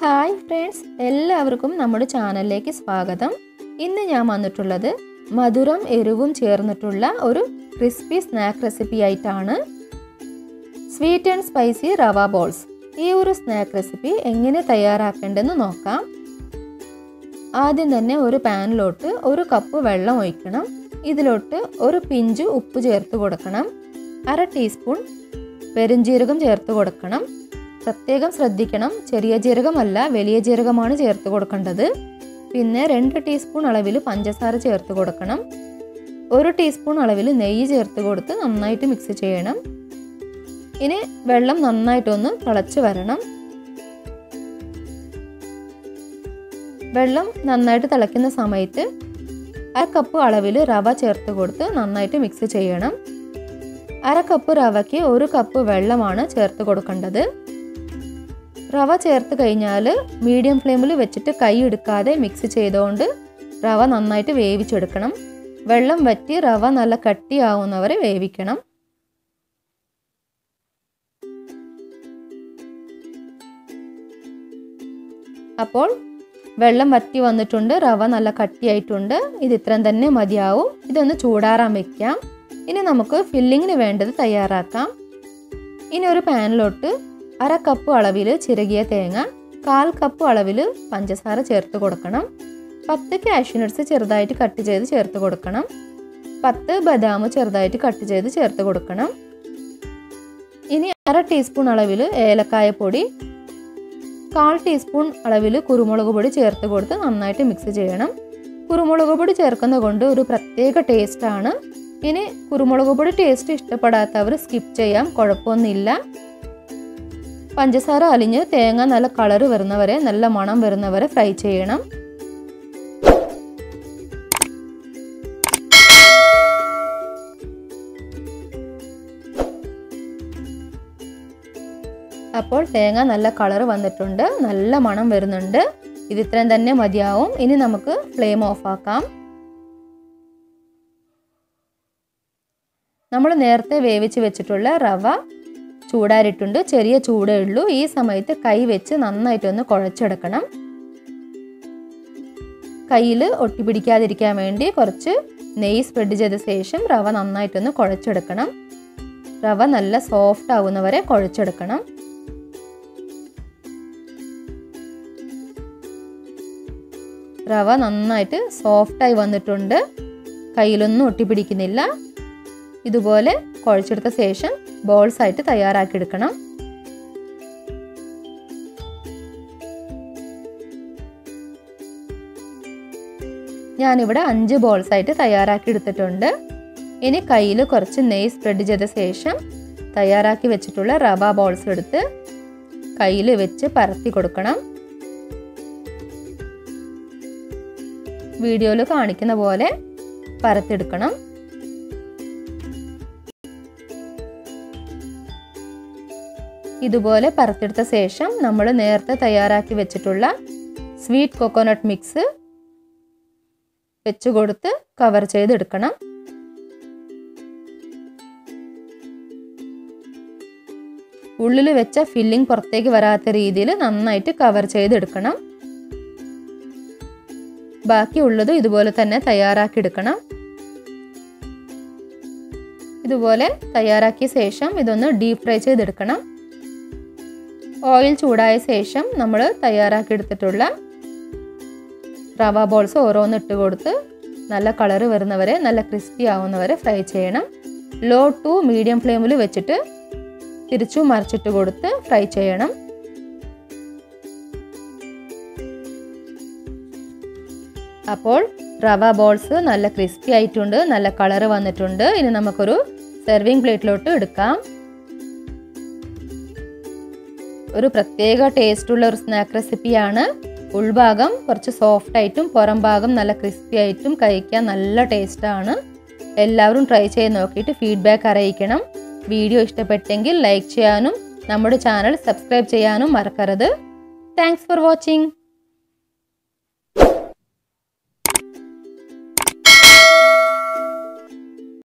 hi friends എല്ലാവർക്കും നമ്മുടെ ചാനലിലേക്ക് സ്വാഗതം ഇന്ന് ഞാൻ വന്നിട്ടുള്ളത് മധുരം എരിവും ചേർന്നിട്ടുള്ള ഒരു ക്രിസ്പി സ്നാക്ക് റെസിപ്പി ആയിട്ടാണ് sweet and spicy rava balls ഈ ഒരു സ്നാക്ക് റെസിപ്പി എങ്ങനെ തയ്യാറാക്കേണ്ടതെന്ന് നോക്കാം ആദ്യം തന്നെ ഒരു പാനിലോട്ട് ഒരു കപ്പ് വെള്ളം ഒഴിക്കണം ഇതിലോട്ട് ഒരു പിഞ്ച് ഉപ്പ് ചേർത്ത് കൊടുക്കണം അര ടീസ്പൂൺ പെരുംജീരകം ചേർത്ത് കൊടുക്കണം പ്രത്യേകം ശ്രദ്ധിക്കണം ചെറിയ ജീരകമല്ല വലിയ ജീരകമാണ് ചേർത്ത് കൊടുക്കേണ്ടത് പിന്നെ രണ്ട് ടീസ്പൂൺ അളവിൽ പഞ്ചസാര ചേർത്ത് കൊടുക്കണം ഒരു ടീസ്പൂൺ അളവിൽ നെയ്യ് ചേർത്ത് കൊടുത്ത് നന്നായിട്ട് മിക്സ് ചെയ്യണം ഇനി വെള്ളം നന്നായിട്ടൊന്ന് തിളച്ച് വരണം വെള്ളം നന്നായിട്ട് തിളയ്ക്കുന്ന സമയത്ത് അര കപ്പ് അളവിൽ റവ ചേർത്ത് കൊടുത്ത് നന്നായിട്ട് മിക്സ് ചെയ്യണം അര കപ്പ് റവയ്ക്ക് ഒരു കപ്പ് വെള്ളമാണ് ചേർത്ത് കൊടുക്കേണ്ടത് റവ ചേർത്ത് കഴിഞ്ഞാൽ മീഡിയം ഫ്ലെയിമിൽ വെച്ചിട്ട് കൈ എടുക്കാതെ മിക്സ് ചെയ്തുകൊണ്ട് റവ നന്നായിട്ട് വേവിച്ചെടുക്കണം വെള്ളം വറ്റി റവ നല്ല കട്ടിയാവുന്നവരെ വേവിക്കണം അപ്പോൾ വെള്ളം വറ്റി വന്നിട്ടുണ്ട് റവ നല്ല കട്ടിയായിട്ടുണ്ട് ഇത് ഇത്രയും തന്നെ മതിയാവും ഇതൊന്ന് ചൂടാറാൻ വെക്കാം ഇനി നമുക്ക് ഫില്ലിങ്ങിന് വേണ്ടത് തയ്യാറാക്കാം ഇനി ഒരു പാനിലോട്ട് അര കപ്പ് അളവിൽ ചിരകിയ തേങ്ങ കാൽ കപ്പ് അളവിൽ പഞ്ചസാര ചേർത്ത് കൊടുക്കണം പത്ത് കാഷ്യൂനട്ട്സ് ചെറുതായിട്ട് കട്ട് ചെയ്ത് ചേർത്ത് കൊടുക്കണം പത്ത് ബദാം ചെറുതായിട്ട് കട്ട് ചെയ്ത് ചേർത്ത് കൊടുക്കണം ഇനി അര ടീസ്പൂൺ അളവിൽ ഏലക്കായ പൊടി കാൽ ടീസ്പൂൺ അളവിൽ കുരുമുളക് പൊടി ചേർത്ത് കൊടുത്ത് നന്നായിട്ട് മിക്സ് ചെയ്യണം കുരുമുളക് പൊടി ചേർക്കുന്നത് കൊണ്ട് ഒരു പ്രത്യേക ടേസ്റ്റാണ് ഇനി കുരുമുളക് പൊടി ടേസ്റ്റ് ഇഷ്ടപ്പെടാത്തവർ സ്കിപ്പ് ചെയ്യാം കുഴപ്പമൊന്നുമില്ല പഞ്ചസാര അലിഞ്ഞ് തേങ്ങ നല്ല കളറ് വരുന്നവരെ നല്ല മണം വരുന്നവരെ ഫ്രൈ ചെയ്യണം അപ്പോൾ തേങ്ങ നല്ല കളറ് വന്നിട്ടുണ്ട് നല്ല മണം വരുന്നുണ്ട് ഇത് ഇത്രയും തന്നെ മതിയാവും ഇനി നമുക്ക് ഫ്ലെയിം ഓഫ് ആക്കാം നമ്മൾ നേരത്തെ വേവിച്ച് വെച്ചിട്ടുള്ള റവ ചൂടാറിയിട്ടുണ്ട് ചെറിയ ചൂടേ ഉള്ളൂ ഈ സമയത്ത് കൈ വെച്ച് നന്നായിട്ടൊന്ന് കുഴച്ചെടുക്കണം കയ്യിൽ ഒട്ടിപ്പിടിക്കാതിരിക്കാൻ വേണ്ടി കുറച്ച് നെയ്യ് സ്പ്രെഡ് ചെയ്ത ശേഷം റവ നന്നായിട്ടൊന്ന് കുഴച്ചെടുക്കണം റവ നല്ല സോഫ്റ്റ് ആവുന്നവരെ കുഴച്ചെടുക്കണം റവ നന്നായിട്ട് സോഫ്റ്റായി വന്നിട്ടുണ്ട് കയ്യിലൊന്നും ഒട്ടിപ്പിടിക്കുന്നില്ല ഇതുപോലെ കുഴച്ചെടുത്ത ശേഷം ബോൾസ് ആയിട്ട് തയ്യാറാക്കിയെടുക്കണം ഞാനിവിടെ അഞ്ച് ബോൾസ് ആയിട്ട് തയ്യാറാക്കി എടുത്തിട്ടുണ്ട് ഇനി കയ്യിൽ കുറച്ച് നെയ്യ് സ്പ്രെഡ് ചെയ്ത ശേഷം തയ്യാറാക്കി വെച്ചിട്ടുള്ള റവ ബോൾസ് എടുത്ത് കയ്യിൽ വെച്ച് പരത്തി കൊടുക്കണം വീഡിയോയിൽ കാണിക്കുന്ന പോലെ പരത്തെടുക്കണം ഇതുപോലെ പരത്തെടുത്ത ശേഷം നമ്മൾ നേരത്തെ തയ്യാറാക്കി വെച്ചിട്ടുള്ള സ്വീറ്റ് കൊക്കോനട്ട് മിക്സ് വെച്ച് കൊടുത്ത് കവർ ചെയ്തെടുക്കണം ഉള്ളിൽ വെച്ച ഫില്ലിംഗ് പുറത്തേക്ക് വരാത്ത രീതിയിൽ നന്നായിട്ട് കവർ ചെയ്തെടുക്കണം ബാക്കിയുള്ളത് ഇതുപോലെ തന്നെ തയ്യാറാക്കി എടുക്കണം ഇതുപോലെ തയ്യാറാക്കിയ ശേഷം ഇതൊന്ന് ഡീപ് ഫ്രൈ ചെയ്തെടുക്കണം ഓയിൽ ചൂടായ ശേഷം നമ്മൾ തയ്യാറാക്കി എടുത്തിട്ടുള്ള റവ ബോൾസ് ഓരോന്ന് ഇട്ട് കൊടുത്ത് നല്ല കളറ് വരുന്നവരെ നല്ല ക്രിസ്പി ആവുന്നവരെ ഫ്രൈ ചെയ്യണം ലോ ടു മീഡിയം ഫ്ലെയിമിൽ വെച്ചിട്ട് തിരിച്ചു മറിച്ചിട്ട് കൊടുത്ത് ഫ്രൈ ചെയ്യണം അപ്പോൾ റവ ബോൾസ് നല്ല ക്രിസ്പി ആയിട്ടുണ്ട് നല്ല കളറ് വന്നിട്ടുണ്ട് ഇനി നമുക്കൊരു സെർവിങ് പ്ലേറ്റിലോട്ട് എടുക്കാം ഒരു പ്രത്യേക ടേസ്റ്റുള്ള ഒരു സ്നാക്ക് റെസിപ്പിയാണ് ഉൾഭാഗം കുറച്ച് സോഫ്റ്റ് ആയിട്ടും പുറം ഭാഗം നല്ല ക്രിസ്പി ആയിട്ടും കഴിക്കാൻ നല്ല ടേസ്റ്റാണ് എല്ലാവരും ട്രൈ ചെയ്ത് നോക്കിയിട്ട് ഫീഡ്ബാക്ക് അറിയിക്കണം വീഡിയോ ഇഷ്ടപ്പെട്ടെങ്കിൽ ലൈക്ക് ചെയ്യാനും നമ്മുടെ ചാനൽ സബ്സ്ക്രൈബ് ചെയ്യാനും മറക്കരുത് താങ്ക്സ് ഫോർ വാച്ചിങ്